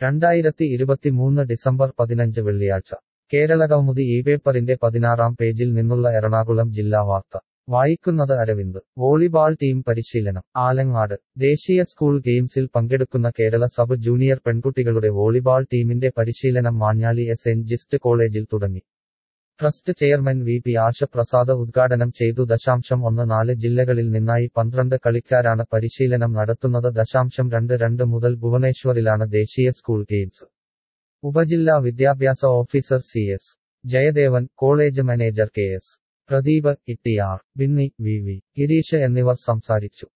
രണ്ടായിരത്തി ഇരുപത്തിമൂന്ന് ഡിസംബർ പതിനഞ്ച് വെള്ളിയാഴ്ച കേരളകൗമുദി ഈ പേപ്പറിന്റെ പതിനാറാം പേജിൽ നിന്നുള്ള എറണാകുളം ജില്ലാ വാർത്ത വായിക്കുന്നത് അരവിന്ദ് വോളിബാൾ ടീം പരിശീലനം ആലങ്ങാട് ദേശീയ സ്കൂൾ ഗെയിംസിൽ പങ്കെടുക്കുന്ന കേരള സബ് ജൂനിയർ പെൺകുട്ടികളുടെ വോളിബാൾ ടീമിന്റെ പരിശീലനം മാഞ്ഞാലി എസ് എൻ ജിസ്റ്റ് കോളേജിൽ തുടങ്ങി trust chairman V P Ashaprasad ഉദ്ഘാടനം ചെയ്തു ദശാംശം ഒന്ന് നാല് ജില്ലകളിൽ നിന്നായി പന്ത്രണ്ട് കളിക്കാരാണ് പരിശീലനം നടത്തുന്നത് ദശാംശം രണ്ട് രണ്ട് മുതൽ ഭുവനേശ്വറിലാണ് ദേശീയ സ്കൂൾ ഗെയിംസ് ഉപജില്ലാ വിദ്യാഭ്യാസ officer C S Jayadevan college manager K S Pradeep E T R Binny V V Gireesh എന്നിവർ സംസാരിച്ചു